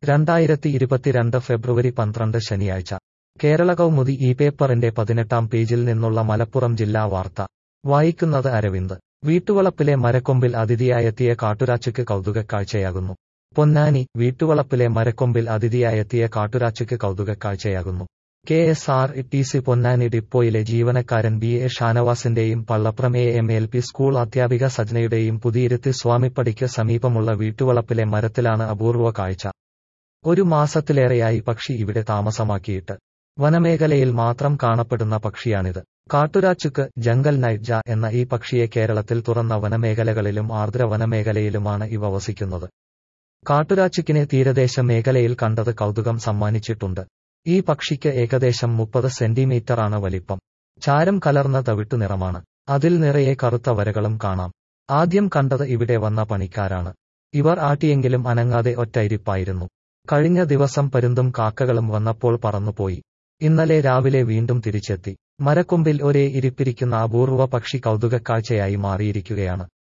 രണ്ടായിരത്തി ഇരുപത്തിരണ്ട് ഫെബ്രുവരി പന്ത്രണ്ട് ശനിയാഴ്ച കേരള കൗമുദി ഈ പേപ്പറിന്റെ പതിനെട്ടാം പേജിൽ നിന്നുള്ള മലപ്പുറം ജില്ലാ വാർത്ത വായിക്കുന്നത് അരവിന്ദ് വീട്ടുവളപ്പിലെ മരക്കൊമ്പിൽ അതിഥിയായെത്തിയ കാട്ടുരാച്ചയ്ക്ക് കൗതുകക്കാഴ്ചയാകുന്നു പൊന്നാനി വീട്ടുവളപ്പിലെ മരക്കൊമ്പിൽ അതിഥിയായെത്തിയ കാട്ടുരാച്ചയ്ക്ക് കൗതുകക്കാഴ്ചയാകുന്നു K S R T C Ponnani ഡിപ്പോയിലെ ജീവനക്കാരൻ ബി എ ഷാനവാസിന്റെയും Pallaprom A M L P school അധ്യാപിക സജ്നയുടെയും പുതിയിരുത്തി സ്വാമിപ്പടിക്ക് സമീപമുള്ള വീട്ടുവളപ്പിലെ മരത്തിലാണ് അപൂർവ കാഴ്ച ഒരു മാസത്തിലേറെയായി പക്ഷി ഇവിടെ താമസമാക്കിയിട്ട് വനമേഖലയിൽ മാത്രം കാണപ്പെടുന്ന പക്ഷിയാണിത് കാട്ടുരാച്ചുക്ക് ജംഗൽ നൈജ എന്ന ഈ പക്ഷിയെ കേരളത്തിൽ തുറന്ന വനമേഖലകളിലും ആർദ്ര വനമേഖലയിലുമാണ് ഇവ വസിക്കുന്നത് കാട്ടുരാച്ചുക്കിനെ തീരദേശ മേഖലയിൽ കണ്ടത് കൗതുകം സമ്മാനിച്ചിട്ടുണ്ട് ഈ പക്ഷിക്ക് ഏകദേശം മുപ്പത് സെന്റിമീറ്ററാണ് വലിപ്പം ചാരം കലർന്ന തവിട്ടു നിറമാണ് അതിൽ നിറയെ കറുത്ത വരകളും കാണാം ആദ്യം കണ്ടത് ഇവിടെ വന്ന പണിക്കാരാണ് ഇവർ ആട്ടിയെങ്കിലും അനങ്ങാതെ ഒറ്റയിരിപ്പായിരുന്നു കഴിഞ്ഞ ദിവസം പരുന്തും കാക്കകളും വന്നപ്പോൾ പറന്നുപോയി ഇന്നലെ രാവിലെ വീണ്ടും തിരിച്ചെത്തി മരക്കൊമ്പിൽ ഒരേ ഇരിപ്പിരിക്കുന്ന അപൂർവ പക്ഷി കൗതുകക്കാഴ്ചയായി മാറിയിരിക്കുകയാണ്